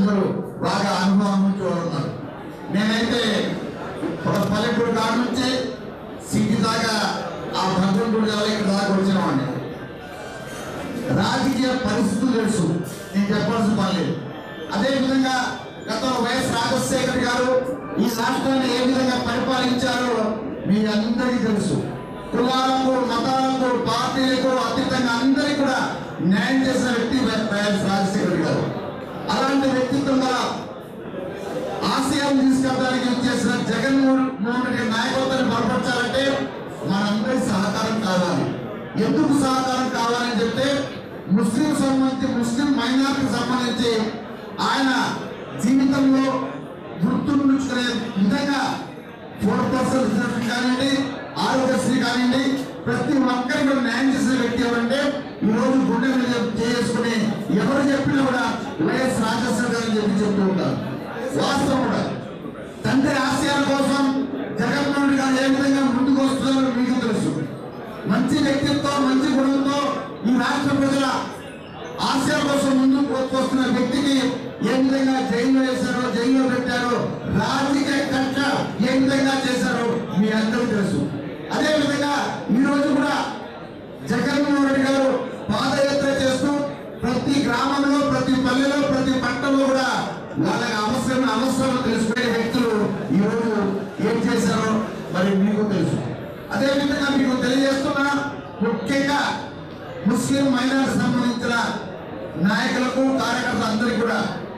అందరూ బాగా అనుభవం నుంచి వాళ్ళు ఉన్నారు నేనైతే ఒక పల్లెటూరు కాడ నుంచి సిటీ దాకా ఆ భద్రంటూరు జిల్లా ఇక్కడ దాకా వచ్చిన వాడిని రాజకీయ పరిస్థితులు తెలుసు నేను చెప్పాల్సిన పని లేదు అదేవిధంగా గతంలో వైఎస్ రాజశేఖర్ గారు ఈ రాష్ట్రాన్ని ఏ విధంగా పరిపాలించారో మీ అందరికీ తెలుసు కులాలకు మతాలకు పార్టీలకు అతీతంగా అందరికీ కూడా న్యాయం చేసిన వ్యక్తి వై- వైఎస్ రాజశేఖర్ గారు అలాంటి వ్యక్తిత్వం గల ఆశయాలు తీసుకెళ్ళడానికి చేసిన జగన్మోహన్ మోహన్ రెడ్డి నాయకత్వాన్ని బలపరచాలంటే మనందరి సహకారం కావాలి ఎందుకు సహకారం కావాలని చెప్తే ముస్లిం సంబంధించి ముస్లిం మైనార్టీకి సంబంధించి ఆయన జీవితంలో గుర్తుంచుకునే విధంగా ఫోర్ పర్సెంట్ రిజర్వేషన్ కానివ్వండి ఆరోగ్యశ్రీ కానివ్వండి ప్రతి ఒక్కరికి కూడా న్యాయం చేసిన వ్యక్తి ఎవరంటే ఈ రోజు గుండె మీద చేసుకుని ఎవరు చెప్పినా కూడా వైఎస్ రాజశేఖర్ గారు అని చెప్పి చెప్తూ ఉంటారు వాస్తవం కూడా తండ్రి ఆశయాల కోసం జగన్మోహన్ రెడ్డి గారు ఏ విధంగా ముందుకు వస్తున్నారో మీకు తెలుసు మంచి వ్యక్తిత్వం మంచి గుణంతో ఈ రాష్ట్ర ప్రజల ఆశయాల కోసం ముందుకు వస్తున్న వ్యక్తికి ఏ విధంగా జైల్లో వేశారో జైల్లో పెట్టారో రాజకీయ కక్ష ఏ విధంగా చేశారో మీ అందరూ తెలుసు అదే విధంగా ఈ రోజు కూడా జగన్మోహన్ రెడ్డి గారు పాదయాత్ర చేస్తూ ప్రతి గ్రామంలో ప్రతి పల్లెలో ప్రతి పట్టణంలో కూడా వాళ్ళకి అవసరం అవసరం తెలుసుకునే వ్యక్తులు ఈ రోజు ఏం చేశారో మరి మీకు తెలుసు అదే విధంగా మీకు తెలియజేస్తున్నా ముఖ్యంగా ముస్లిం మైనార్టీ సంబంధించిన నాయకులకు కార్యకర్తలు అందరికీ కూడా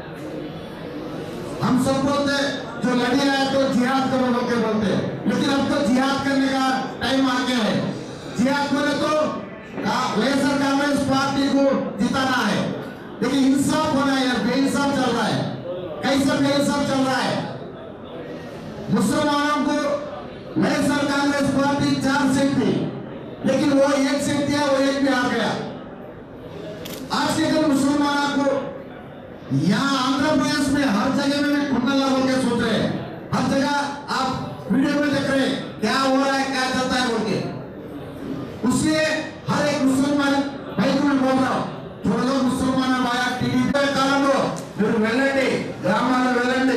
हम सब बोलते हैं, जो लड़ी आए तो जिहाद करो लोग के बोलते हैं। लेकिन अब तो जिहाद करने का टाइम आ गया है जिहाद बोले तो का- वैएसआर कांग्रेस पार्टी को जिताना है लेकिन इंसाफ होना है यार बेइंसाफ चल रहा है कैसा बेइंसाफ चल रहा है मुसलमानों को वैएसआर कांग्रेस पार्टी चार सीट थी लेकिन वो एक सीट दिया वो एक भी आ गया आज के दिन मुसलमानों को यहाँ आंध्र प्रदेश में हर जगह में खुन्ना बोल के सोच रहे हैं हर जगह आप वीडियो में देख रहे हैं क्या हो रहा है क्या चलता है बोल के उसलिए हर एक मुसलमान भाई को मैं बोल रहा हूँ थोड़ा लोग मुसलमान आया टीडीपी కాలంలో మీరు వెళ్ళండి గ్రామాల్లో వెళ్ళండి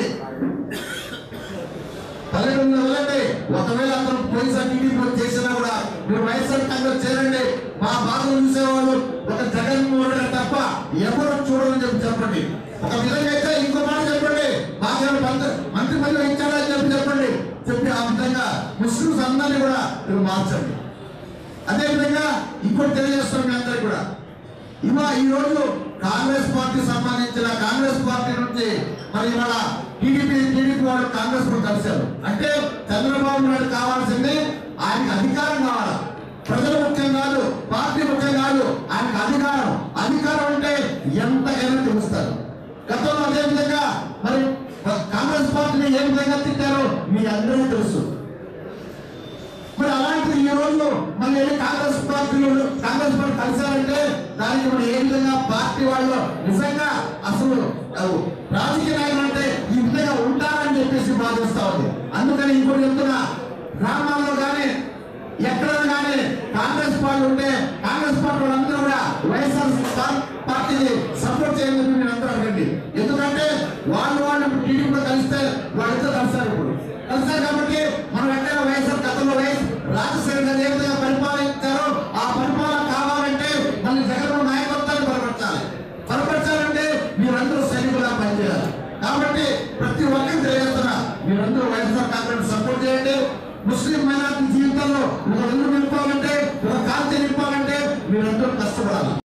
పల్లెటూరులో వెళ్ళండి ఒకవేళ అతను పోలీసు టీడీపీ చేసినా కూడా మీరు వైఎస్ఆర్ కాంగ్రెస్ చేరండి మా బాధలు చూసేవాళ్ళు ఒక జగన్మోహన్ రెడ్డి తప్ప ఎవరు చూడని చెప్పి చెప్పండి ఒక విధంగా అయితే ఇంకో మాట చెప్పండి బాగా మంత్రి మంత్రి పదవి ఇచ్చాడని చెప్పి చెప్పండి చెప్పి ఆ విధంగా ముస్లింస్ అందరినీ కూడా మీరు మార్చండి అదే విధంగా ఇంకోటి తెలియజేస్తున్నాం మీ అందరికీ కూడా ఇవా ఈ రోజు కాంగ్రెస్ పార్టీ సంబంధించిన కాంగ్రెస్ పార్టీ నుంచి మరి ఇవాళ టీడీపీ టీడీపీ వాళ్ళు కాంగ్రెస్ కు కలిశారు అంటే చంద్రబాబు నాయుడు కావాల్సింది ఆయనకి అధికారం కావాలి ప్రజలు ముఖ్యం కాదు పార్టీ ముఖ్యం కాదు ఆయనకు అధికారం అధికారం అంటే ఎంతకైనా తెలుస్తారు గతంలో అదే విధంగా మరి కాంగ్రెస్ పార్టీని ఏ విధంగా తిట్టారో మీ అందరికీ తెలుసు మరి అలాంటిది ఈ రోజు మరి వెళ్ళి కాంగ్రెస్ పార్టీ కాంగ్రెస్ పార్టీ కలిశారంటే దానికి మరి ఏ విధంగా పార్టీ వాళ్ళు నిజంగా అసలు అవు రాజకీయ నాయకులు అంటే ఈ విధంగా ఉంటారని చెప్పేసి భావిస్తా ఉంది అందుకని ఇంకోటి చెప్తున్నా గ్రామాల్లో కానీ ఎక్కడైనా కానీ కాంగ్రెస్ పార్టీ ఉంటే కాంగ్రెస్ పార్టీ వాళ్ళందరూ కూడా వైఎస్ఆర్ పా- పార్టీని సపోర్ట్ చేయాలని మీరు అందరూ అడగండి ఎందుకంటే వాళ్ళు వాళ్ళు టీడీపీలో కలిస్తే వాళ్ళిద్దరు కలిస్తారు ఇప్పుడు కలిసారు కాబట్టి మనం ఎక్కడ వైఎస్ఆర్ గతంలో వైఎస్ రాజశేఖర్ గారు ఏ విధంగా పరిపాలించారో ఆ పరిపాలన కావాలంటే మళ్ళీ జగన్ నాయకత్వాన్ని బలపరచాలి బలపరచాలంటే మీరందరూ సైనికులుగా పనిచేయాలి కాబట్టి ప్రతి ఒక్కరికి తెలియజేస్తున్నా మీరందరూ వైఎస్ఆర్ కాంగ్రెస్ సపోర్ట్ చేయండి ముస్లిం మైనార్టీ జీవితంలో ఒక రెండు నింపాలంటే ఒక కాంతి నింపాలంటే మీరందరూ కష్టపడాలి